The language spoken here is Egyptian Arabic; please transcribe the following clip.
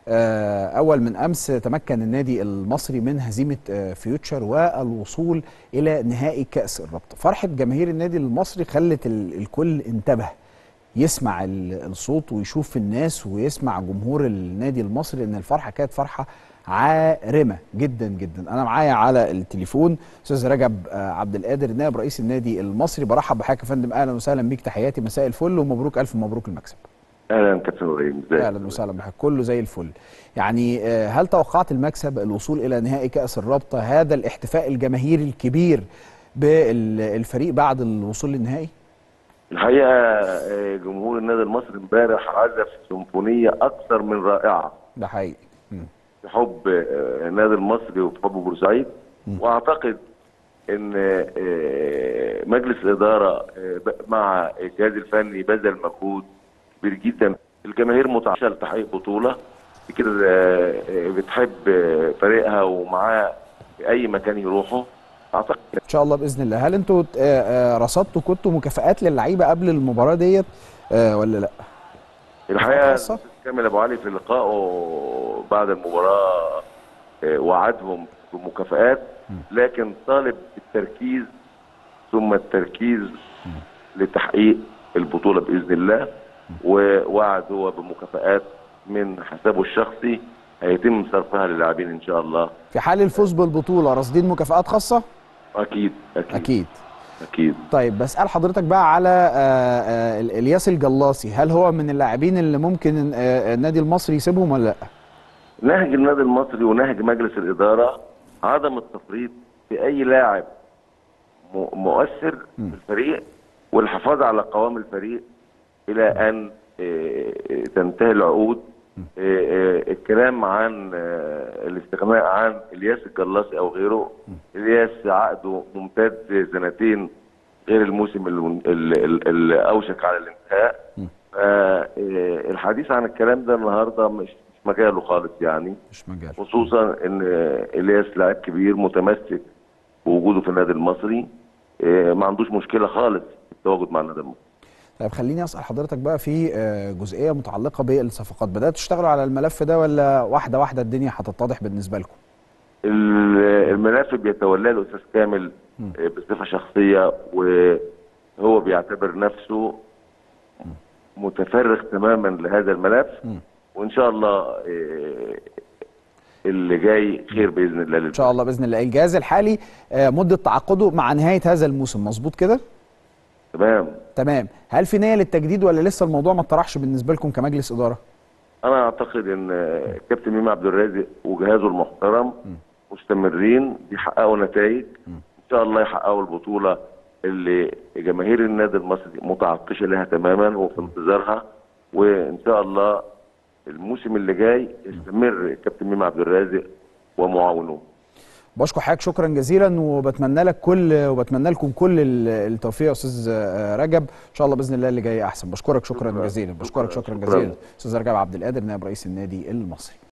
اول من امس تمكن النادي المصري من هزيمه فيوتشر والوصول الى نهائي كاس الرابطه فرحه جماهير النادي المصري خلت الكل انتبه يسمع الصوت ويشوف الناس ويسمع جمهور النادي المصري ان الفرحه كانت فرحه عارمه جدا جدا انا معايا على التليفون استاذ رجب عبد القادر نائب رئيس النادي المصري برحب بحضرتك يا فندم اهلا وسهلا بيك تحياتي مساء الفل ومبروك الف مبروك المكسب اهلا كابتن ابراهيم ازيك اهلا وسهلا بحضرتك كله زي الفل يعني هل توقعت المكسب الوصول الى نهائي كاس الرابطه هذا الاحتفاء الجماهيري الكبير بالفريق بعد الوصول للنهائي الحقيقه جمهور النادي المصري امبارح عزف سيمفونيه اكثر من رائعه ده حقيقي في حب النادي المصري وفي حب بورسعيد واعتقد ان مجلس الاداره مع الجهاز الفني بذل مجهود كبير جدا الجماهير متعشة لتحقيق بطوله كده بتحب فريقها ومعاه في اي مكان يروحوا اعتقد ان شاء الله باذن الله هل انتوا رصدتوا كنتوا مكافآت للعيبه قبل المباراه ديت ولا لا؟ الحقيقه كامل ابو علي في لقائه بعد المباراه وعدهم بمكافآت لكن طالب التركيز ثم التركيز لتحقيق البطوله باذن الله ووعد هو بمكافآت من حسابه الشخصي هيتم صرفها للاعبين ان شاء الله في حال الفوز بالبطوله راصدين مكافآت خاصه؟ اكيد اكيد اكيد اكيد طيب بسال حضرتك بقى على آآ آآ الياس الجلاصي هل هو من اللاعبين اللي ممكن النادي المصري يسيبهم ولا لا؟ نهج النادي المصري ونهج مجلس الاداره عدم التفريط في اي لاعب مؤثر في الفريق والحفاظ على قوام الفريق الى ان تنتهي العقود الكلام عن الاستغناء عن الياس الجلاصي او غيره الياس عقده ممتد سنتين غير الموسم اللي اوشك على الانتهاء الحديث عن الكلام ده النهارده مش مش مجاله خالص يعني مش مجاله خصوصا ان الياس لاعب كبير متمسك بوجوده في النادي المصري ما عندوش مشكله خالص في التواجد مع النادي المصري طيب خليني اسال حضرتك بقى في جزئيه متعلقه بالصفقات بداتوا تشتغلوا على الملف ده ولا واحده واحده الدنيا هتتضح بالنسبه لكم الملف بيتولاه الاستاذ كامل بصفه شخصيه وهو بيعتبر نفسه متفرغ تماما لهذا الملف وان شاء الله اللي جاي خير باذن الله ان شاء الله باذن الله الجهاز الحالي مده تعاقده مع نهايه هذا الموسم مظبوط كده تمام تمام هل في نيه للتجديد ولا لسه الموضوع ما اتطرحش بالنسبه لكم كمجلس اداره انا اعتقد ان كابتن ميمي عبد الرازق وجهازه المحترم مستمرين بيحققوا نتائج ان شاء الله يحققوا البطوله اللي جماهير النادي المصري متعطشه لها تماما وفي انتظارها وان شاء الله الموسم اللي جاي يستمر كابتن ميمي عبد الرازق ومعاونه بشكر حضرتك شكرا جزيلا وبتمنى لك كل وبتمنى لكم كل التوفيق يا استاذ رجب ان شاء الله باذن الله اللي جاي احسن بشكرك شكرا, شكرا جزيلا بشكرك شكرا, شكرا جزيلا استاذ رجب عبد القادر نائب رئيس النادي المصري